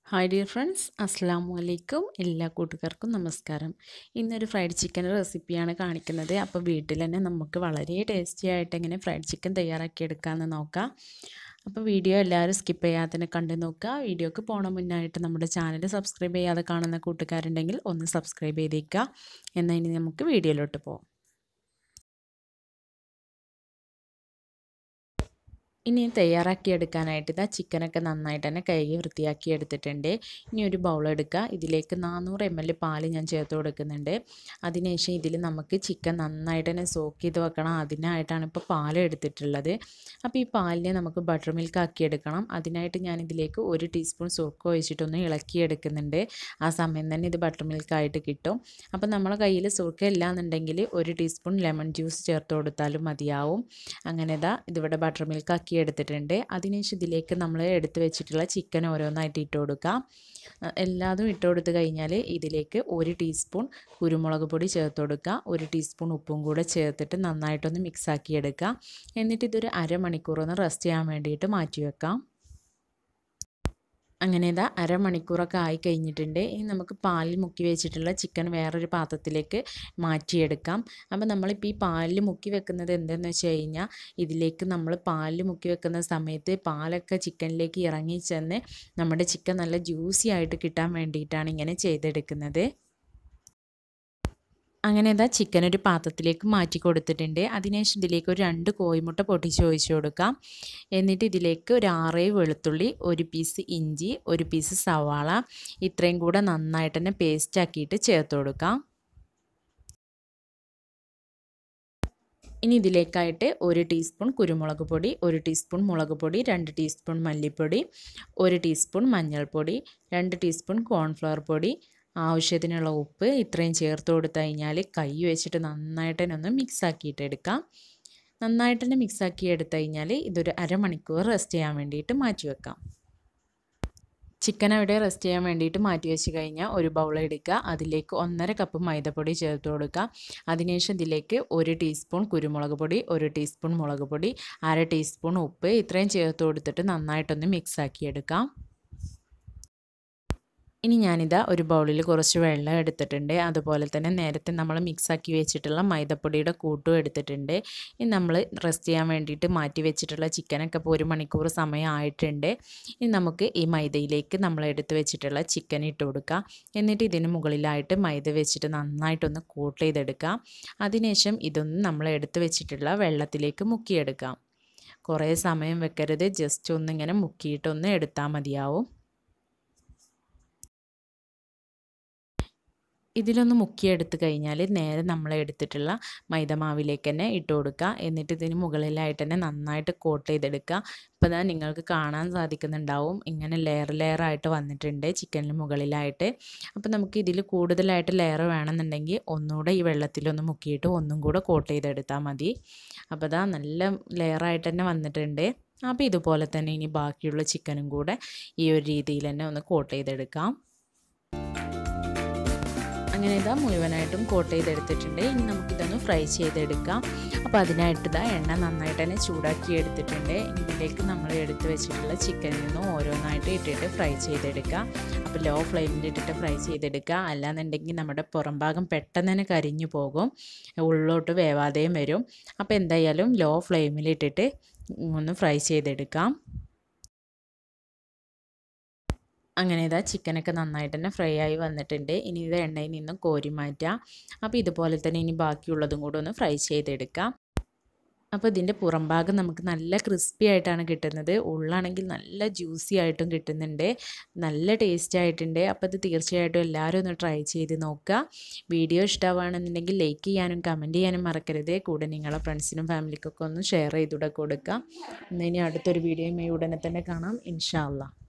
hi dear friends അസ്സാം വലൈക്കും എല്ലാ കൂട്ടുകാർക്കും നമസ്കാരം ഇന്നൊരു ഫ്രൈഡ് ചിക്കൻ റെസിപ്പിയാണ് കാണിക്കുന്നത് അപ്പോൾ വീട്ടിൽ തന്നെ നമുക്ക് വളരെ ടേസ്റ്റി ആയിട്ട് എങ്ങനെ ഫ്രൈഡ് ചിക്കൻ തയ്യാറാക്കി എടുക്കാമെന്ന് നോക്കാം അപ്പോൾ വീഡിയോ എല്ലാവരും സ്കിപ്പ് ചെയ്യാതെ തന്നെ കണ്ടു നോക്കുക വീഡിയോക്ക് പോണ മുന്നായിട്ട് നമ്മുടെ ചാനൽ സബ്സ്ക്രൈബ് ചെയ്യാതെ കാണുന്ന കൂട്ടുകാരുണ്ടെങ്കിൽ ഒന്ന് സബ്സ്ക്രൈബ് ചെയ്തേക്കുക എന്നാൽ ഇനി നമുക്ക് വീഡിയോയിലോട്ട് പോകാം ഇനി തയ്യാറാക്കി എടുക്കാനായിട്ട് ഇതാ ചിക്കനൊക്കെ നന്നായിട്ട് തന്നെ കഴുകി വൃത്തിയാക്കി എടുത്തിട്ടുണ്ട് ഇനി ഒരു ബൗൾ എടുക്കുക ഇതിലേക്ക് നാനൂറ് എം എൽ പാൽ ഞാൻ ചേർത്ത് കൊടുക്കുന്നുണ്ട് അതിനുശേഷം ഇതിൽ നമുക്ക് ചിക്കൻ നന്നായിട്ട് തന്നെ സോക്ക് ചെയ്ത് വെക്കണം അതിനായിട്ടാണ് ഇപ്പോൾ പാൽ എടുത്തിട്ടുള്ളത് അപ്പോൾ ഈ പാലിനെ നമുക്ക് ബട്ടർ മിൽക്ക് ആക്കി എടുക്കണം അതിനായിട്ട് ഞാൻ ഇതിലേക്ക് ഒരു ടീസ്പൂൺ സോക്ക് ഒഴിച്ചിട്ടൊന്ന് ഇളക്കി എടുക്കുന്നുണ്ട് ആ സമയം തന്നെ ഇത് ബട്ടർ മിൽക്ക് ആയിട്ട് കിട്ടും അപ്പോൾ നമ്മളെ കയ്യിൽ സോക്ക് ഇല്ല എന്നുണ്ടെങ്കിൽ ഒരു ടീസ്പൂൺ ലെമൺ ജ്യൂസ് ചേർത്ത് കൊടുത്താലും മതിയാവും അങ്ങനെ ഇതാ ഇതിവിടെ ബട്ടർ മിൽക്ക് ആക്കി എടുത്തിട്ടുണ്ട് അതിനുശേഷം ഇതിലേക്ക് നമ്മൾ എടുത്ത് വെച്ചിട്ടുള്ള ചിക്കൻ ഓരോന്നായിട്ട് ഇട്ട് കൊടുക്കാം എല്ലാതും ഇട്ട് കൊടുത്ത് കഴിഞ്ഞാൽ ഇതിലേക്ക് ഒരു ടീസ്പൂൺ കുരുമുളക് പൊടി ചേർത്ത് കൊടുക്കുക ഒരു ടീസ്പൂൺ ഉപ്പും കൂടെ ചേർത്തിട്ട് നന്നായിട്ടൊന്ന് മിക്സ് ആക്കി എടുക്കുക എന്നിട്ട് ഇതൊരു അരമണിക്കൂർ ഒന്ന് റെസ്റ്റ് ചെയ്യാൻ വേണ്ടിയിട്ട് മാറ്റി വെക്കാം അങ്ങനെ ഇതാ അരമണിക്കൂറൊക്കെ ആയി കഴിഞ്ഞിട്ടുണ്ട് ഇനി നമുക്ക് പാലിൽ മുക്കി വെച്ചിട്ടുള്ള ചിക്കൻ വേറൊരു പാത്രത്തിലേക്ക് മാറ്റിയെടുക്കാം അപ്പോൾ നമ്മളിപ്പോൾ ഈ പാലിൽ മുക്കി വെക്കുന്നത് എന്തെന്ന് വെച്ച് കഴിഞ്ഞാൽ ഇതിലേക്ക് നമ്മൾ പാലിൽ മുക്കി വെക്കുന്ന സമയത്ത് പാലൊക്കെ ചിക്കനിലേക്ക് ഇറങ്ങി ചെന്ന് നമ്മുടെ ചിക്കൻ നല്ല ജ്യൂസി ആയിട്ട് കിട്ടാൻ വേണ്ടിയിട്ടാണ് ഇങ്ങനെ ചെയ്തെടുക്കുന്നത് അങ്ങനെ ഇതാ ചിക്കൻ ഒരു പാത്രത്തിലേക്ക് മാറ്റി കൊടുത്തിട്ടുണ്ട് അതിനുശേഷം ഇതിലേക്ക് ഒരു രണ്ട് കോഴിമുട്ട പൊട്ടിച്ച് ഒഴിച്ച് കൊടുക്കാം എന്നിട്ട് ഇതിലേക്ക് ഒരു ആറേ വെളുത്തുള്ളി ഒരു പീസ് ഇഞ്ചി ഒരു പീസ് സവാള ഇത്രയും കൂടെ നന്നായിട്ട് തന്നെ പേസ്റ്റ് ആക്കിയിട്ട് ചേർത്ത് കൊടുക്കാം ഇനി ഇതിലേക്കായിട്ട് ഒരു ടീസ്പൂൺ കുരുമുളക് പൊടി ഒരു ടീസ്പൂൺ മുളക് പൊടി രണ്ട് ടീസ്പൂൺ മല്ലിപ്പൊടി ഒരു ടീസ്പൂൺ മഞ്ഞൾപ്പൊടി രണ്ട് ടീസ്പൂൺ കോൺഫ്ലവർ പൊടി ആവശ്യത്തിനുള്ള ഉപ്പ് ഇത്രയും ചേർത്ത് കൊടുത്തു കഴിഞ്ഞാൽ കൈ വെച്ചിട്ട് നന്നായിട്ട് തന്നെ ഒന്ന് മിക്സ് ആക്കിയിട്ട് എടുക്കാം നന്നായിട്ട് തന്നെ മിക്സ് ആക്കി എടുത്തു കഴിഞ്ഞാൽ ഇതൊരു അരമണിക്കൂർ റെസ്റ്റ് ചെയ്യാൻ വേണ്ടിയിട്ട് മാറ്റി വെക്കാം ചിക്കൻ അവിടെ റെസ്റ്റ് ചെയ്യാൻ വേണ്ടിയിട്ട് മാറ്റി വെച്ച് കഴിഞ്ഞാൽ ഒരു ബൗൾ എടുക്കുക അതിലേക്ക് ഒന്നര കപ്പ് മൈദപ്പൊടി ചേർത്ത് കൊടുക്കുക അതിനുശേഷം ഇതിലേക്ക് ഒരു ടീസ്പൂൺ കുരുമുളക് പൊടി ഒരു ടീസ്പൂൺ മുളക് പൊടി അര ടീസ്പൂൺ ഉപ്പ് ഇത്രയും ചേർത്ത് കൊടുത്തിട്ട് നന്നായിട്ടൊന്ന് മിക്സ് ആക്കി എടുക്കാം ഇനി ഞാനിതാ ഒരു ബൗളിൽ കുറച്ച് വെള്ളം എടുത്തിട്ടുണ്ട് അതുപോലെ തന്നെ നേരത്തെ നമ്മൾ മിക്സാക്കി വെച്ചിട്ടുള്ള മൈദപ്പൊടിയുടെ കൂട്ടും എടുത്തിട്ടുണ്ട് ഇനി നമ്മൾ റെസ്റ്റ് ചെയ്യാൻ വേണ്ടിയിട്ട് മാറ്റി വെച്ചിട്ടുള്ള ചിക്കനൊക്കെ ഇപ്പോൾ ഒരു മണിക്കൂർ സമയം ആയിട്ടുണ്ട് ഇനി നമുക്ക് ഈ മൈദയിലേക്ക് നമ്മൾ എടുത്ത് വെച്ചിട്ടുള്ള ചിക്കൻ ഇട്ട് കൊടുക്കാം എന്നിട്ട് ഇതിന് മുകളിലായിട്ട് മൈദ വെച്ചിട്ട് നന്നായിട്ടൊന്ന് കൂട്ട് ചെയ്തെടുക്കാം അതിനുശേഷം ഇതൊന്ന് നമ്മൾ എടുത്ത് വെച്ചിട്ടുള്ള വെള്ളത്തിലേക്ക് മുക്കിയെടുക്കാം കുറേ സമയം വെക്കരുത് ജസ്റ്റ് ഒന്നിങ്ങനെ മുക്കിയിട്ടൊന്ന് എടുത്താൽ മതിയാവും ഇതിലൊന്ന് മുക്കിയെടുത്ത് കഴിഞ്ഞാൽ നേരെ നമ്മൾ എടുത്തിട്ടുള്ള മൈദമാവിലേക്ക് തന്നെ ഇട്ട് കൊടുക്കുക എന്നിട്ട് ഇതിന് മുകളിലായിട്ട് തന്നെ നന്നായിട്ട് കോട്ട് ചെയ്തെടുക്കുക ഇപ്പോൾ തന്നെ നിങ്ങൾക്ക് കാണാൻ സാധിക്കുന്നുണ്ടാവും ഇങ്ങനെ ലെയർ ലെയർ ആയിട്ട് വന്നിട്ടുണ്ട് ചിക്കനിന് മുകളിലായിട്ട് അപ്പോൾ നമുക്ക് ഇതിൽ കൂടുതലായിട്ട് ലെയർ വേണമെന്നുണ്ടെങ്കിൽ ഒന്നുകൂടെ ഈ വെള്ളത്തിലൊന്ന് മുക്കിയിട്ട് ഒന്നും കൂടെ കോട്ട് ചെയ്തെടുത്താൽ മതി അപ്പോൾ ഇതാ നല്ല ലെയറായിട്ട് തന്നെ വന്നിട്ടുണ്ട് അപ്പോൾ ഇതുപോലെ തന്നെ ഇനി ബാക്കിയുള്ള ചിക്കനും കൂടെ ഈ ഒരു രീതിയിൽ തന്നെ ഒന്ന് കോട്ട് ചെയ്തെടുക്കാം അങ്ങനെ ഇതാ മുഴുവനായിട്ടും കോട്ട് ചെയ്തെടുത്തിട്ടുണ്ട് ഇനി നമുക്കിതൊന്ന് ഫ്രൈ ചെയ്തെടുക്കാം അപ്പോൾ അതിനായിട്ട് ഇതാ എണ്ണ നന്നായിട്ട് തന്നെ ചൂടാക്കി എടുത്തിട്ടുണ്ട് ഇതിലേക്ക് നമ്മൾ എടുത്ത് വെച്ചിട്ടുള്ള ചിക്കനിൽ നിന്നും ഓരോന്നായിട്ട് ഇട്ടിട്ട് ഫ്രൈ ചെയ്തെടുക്കുക അപ്പോൾ ലോ ഫ്ലെയിമിൽ ഇട്ടിട്ട് ഫ്രൈ ചെയ്തെടുക്കുക അല്ലാന്നുണ്ടെങ്കിൽ നമ്മുടെ പുറം ഭാഗം പെട്ടെന്ന് തന്നെ കരിഞ്ഞു പോകും ഉള്ളോട്ട് വേവാതെയും വരും അപ്പോൾ എന്തായാലും ലോ ഫ്ലെയിമിൽ ഇട്ടിട്ട് ഒന്ന് ഫ്രൈ ചെയ്തെടുക്കാം അങ്ങനെ ഇതാ ചിക്കനൊക്കെ നന്നായിട്ട് തന്നെ ഫ്രൈ ആയി വന്നിട്ടുണ്ട് ഇനി ഇത് എണ്ണയിൽ നിന്നും കോരി മാറ്റാം അപ്പോൾ ഇതുപോലെ തന്നെ ഇനി ബാക്കിയുള്ളതും കൂടെ ഒന്ന് ഫ്രൈ ചെയ്തെടുക്കാം അപ്പോൾ ഇതിൻ്റെ പുറം ഭാഗം നമുക്ക് നല്ല ക്രിസ്പി ആയിട്ടാണ് കിട്ടുന്നത് ഉള്ളാണെങ്കിൽ നല്ല ജ്യൂസി ആയിട്ടും കിട്ടുന്നുണ്ട് നല്ല ടേസ്റ്റ് ആയിട്ടുണ്ട് അപ്പോൾ ഇത് തീർച്ചയായിട്ടും എല്ലാവരും ഒന്ന് ട്രൈ ചെയ്ത് നോക്കുക വീഡിയോ ഇഷ്ടമാണെന്നുണ്ടെങ്കിൽ ലൈക്ക് ചെയ്യാനും കമൻറ്റ് ചെയ്യാനും മറക്കരുത് കൂടെ നിങ്ങളെ ഫ്രണ്ട്സിനും ഫാമിലിക്കൊക്കെ ഒന്ന് ഷെയർ ചെയ്തുകൂടെ കൊടുക്കുക ഇനി അടുത്തൊരു വീഡിയോയുമായി ഉടനെ തന്നെ കാണാം ഇൻഷാ അള്ളാ